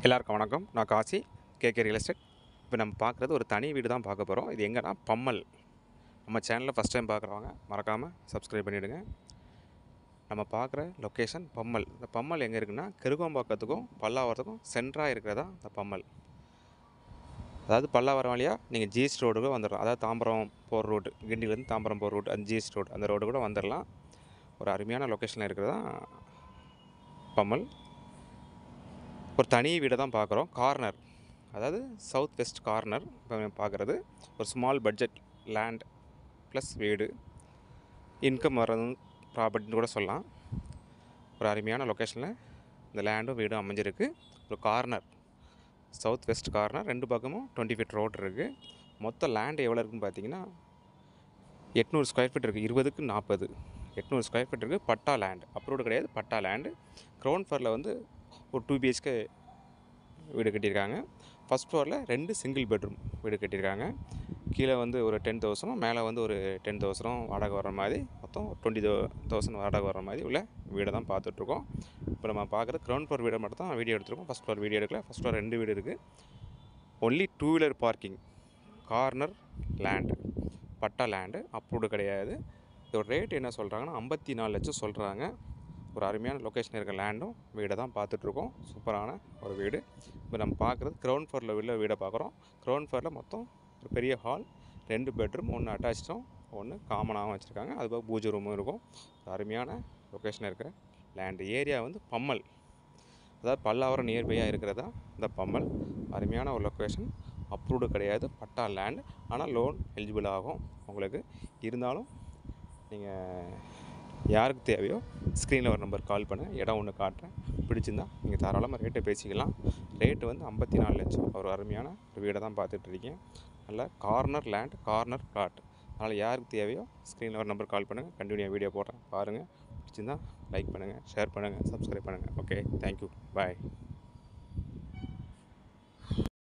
எல்லாருக்கும் வணக்கம் நான் காசி கேகே ரியல் எஸ்டேட் இப்போ நம்ம பார்க்குறது ஒரு தனி வீடு தான் பார்க்க போகிறோம் இது எங்கன்னா பம்மல் நம்ம சேனலில் ஃபஸ்ட் டைம் பார்க்குறவங்க மறக்காமல் சப்ஸ்கிரைப் பண்ணிவிடுங்க நம்ம பார்க்குற லொக்கேஷன் பம்மல் இந்த பம்மல் எங்கே இருக்குன்னா கிருகம்பாக்கத்துக்கும் பல்லாவரத்துக்கும் சென்டராக இருக்கிறதா இந்த பம்மல் அதாவது பல்லாவரம் வழியாக நீங்கள் ஜிஎஸ்டி ரோடு கூட வந்துடலாம் அதாவது தாம்பரம் போகிற ரோடு கிண்டிலேருந்து தாம்பரம் போகிற ரோடு அந்த ஜிஎஸ்டி ரோடு அந்த ரோடு கூட வந்துடலாம் ஒரு அருமையான லொக்கேஷனில் இருக்கிறதா பம்மல் ஒரு தனி வீடை தான் பார்க்குறோம் கார்னர் அதாவது சவுத் வெஸ்ட் கார்னர் இப்போ பார்க்குறது ஒரு ஸ்மால் பட்ஜெட் லேண்ட் ப்ளஸ் வீடு இன்கம் வர்றது ப்ராப்பர்ட்டின்னு கூட சொல்லலாம் ஒரு அருமையான லொக்கேஷனில் இந்த லேண்டும் வீடும் அமைஞ்சிருக்கு ஒரு கார்னர் சவுத் வெஸ்ட் கார்னர் ரெண்டு பக்கமும் டுவெண்ட்டி ஃபீட் ரோடு இருக்குது மொத்த லேண்டு எவ்வளோ இருக்குன்னு பார்த்தீங்கன்னா எட்நூறு ஸ்கொயர் ஃபீட் இருக்குது இருபதுக்கு நாற்பது எட்நூறு ஸ்கொயர் ஃபீட் இருக்குது பட்டா லேண்ட் அப்ரூவ்டு கிடையாது பட்டா லேண்டு க்ரௌண்ட் ஃப்ளோரில் வந்து ஒரு டூ பிஹெச்கே வீடு கட்டியிருக்காங்க ஃபஸ்ட் ஃப்ளோரில் ரெண்டு சிங்கிள் பெட்ரூம் வீடு கட்டியிருக்காங்க கீழே வந்து ஒரு டென் தௌசண்டும் மேலே வந்து ஒரு டென் தௌசண்டும் வாடகை வர மாதிரி மொத்தம் டுவெண்ட்டி தௌ தௌசண்ட் வாடகை வர மாதிரி உள்ள வீடை தான் பார்த்துட்ருக்கோம் இப்போ நம்ம பார்க்குறது க்ரௌண்ட் ஃப்ளோர் வீடை மட்டும் தான் வீடியோ எடுத்துருக்கோம் ஃபஸ்ட் ஃப்ளோர் வீடியோ எடுக்கல ஃபஸ்ட் ஃப்ளோர் ரெண்டு வீடு இருக்குது only two wheeler parking corner land patta land approved கிடையாது இதோட ரேட் என்ன சொல்கிறாங்கன்னா ஐம்பத்தி நாலு லட்சம் சொல்கிறாங்க ஒரு அருமையான லொக்கேஷன் இருக்க லேண்டும் வீடை தான் பார்த்துட்ருக்கோம் சூப்பரான ஒரு வீடு இப்போ நம்ம பார்க்குறது க்ரௌண்ட் ஃப்ளோரில் உள்ள வீடை பார்க்குறோம் க்ரௌண்ட் ஃப்ளோரில் மொத்தம் ஒரு பெரிய ஹால் ரெண்டு பெட்ரூம் ஒன்று அட்டாச்சும் ஒன்று காமனாகவும் வச்சுருக்காங்க அது போக பூஜை ரூமும் இருக்கும் ஒரு அருமையான லொக்கேஷன் இருக்கிற லேண்டு ஏரியா வந்து பம்மல் அதாவது பல்லாவரம் நியர்பையாக இருக்கிறதா இந்த பம்மல் அருமையான ஒரு லொக்கேஷன் அப்ரூவ்டு கிடையாது பட்டா லேண்ட் ஆனால் லோன் எலிஜிபிள் ஆகும் உங்களுக்கு இருந்தாலும் நீங்கள் யாருக்கு தேவையோ ஸ்க்ரீனில் ஒரு நம்பர் கால் பண்ண இடம் ஒன்று காட்டுறேன் பிடிச்சிருந்தா நீங்கள் தாராளமாக ரேட்டை பேசிக்கலாம் ரேட்டு வந்து ஐம்பத்தி நாலு லட்சம் ஒரு அருமையான ஒரு வீடை தான் பார்த்துட்ருக்கீங்க நல்ல கார்னர் லேண்ட் கார்னர் பிளாட் அதனால் யாருக்கு தேவையோ ஸ்க்ரீனில் ஒரு நம்பர் கால் பண்ணுங்கள் கண்டினியூ வீடியோ போடுறேன் பாருங்கள் பிடிச்சிருந்தா லைக் பண்ணுங்கள் ஷேர் பண்ணுங்கள் சப்ஸ்கிரைப் பண்ணுங்கள் ஓகே தேங்க்யூ பாய்